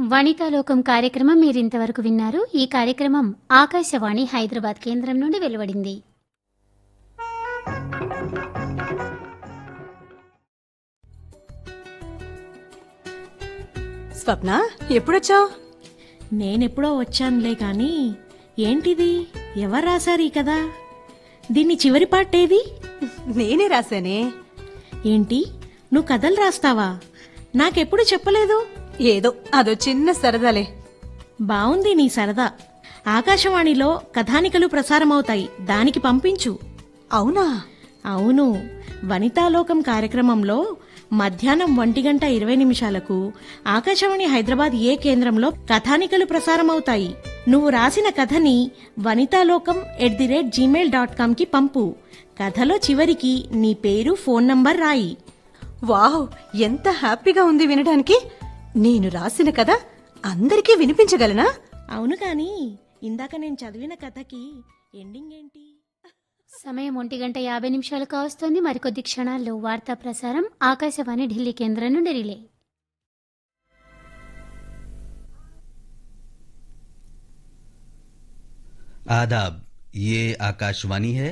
వనితాలోకం కార్యక్రమం మీరింతవరకు విన్నారు ఈ కార్యక్రమం ఆకాశవాణి హైదరాబాద్ కేంద్రం నుండి వెలువడింది స్వప్న ఎప్పుడొచ్చావు నేనెప్పుడో వచ్చానులే కాని ఏంటిది ఎవరు రాశారు ఈ కదా దీన్ని చివరి పాటేది నేనే రాశానే ఏంటి నువ్వు కథలు రాస్తావా నాకెప్పుడు చెప్పలేదు ఏదో అదో చిన్న సరదాలే బావుంది నీ సరదా ఆకాశవాణిలో కథానికలు ప్రసారమవుతాయి దానికి పంపించు అవునా అవును వనితాలోకం కార్యక్రమంలో మధ్యాహ్నం ఒంటి గంట ఇరవై నిమిషాలకు ఆకాశవాణి హైదరాబాద్ ఏ కేంద్రంలో కథానికలు ప్రసారమవుతాయి నువ్వు రాసిన కథని Vanithalokam at the rate Gmail dot com కి పంపు కథలో చివరికి నీ పేరు ఫోన్ నంబర్ రాయి వావ్ ఎంత హ్యాపీగా ఉంది వినడానికి నేను రాసిన కదా అందరికీ వినిపించగలనా అవును కాని ఇందాక నేను చదివిన కథకి ఎండింగ్ ఏంటి సమయం ఒంటి గంట యాభై నిమిషాలు కావస్తోంది మరికొద్ది క్షణాల్లో వార్తా ప్రసారం ఆకాశవాణి ఢిల్లీ కేంద్రం నుండి రిలే आदाब ये आकाशवाणी है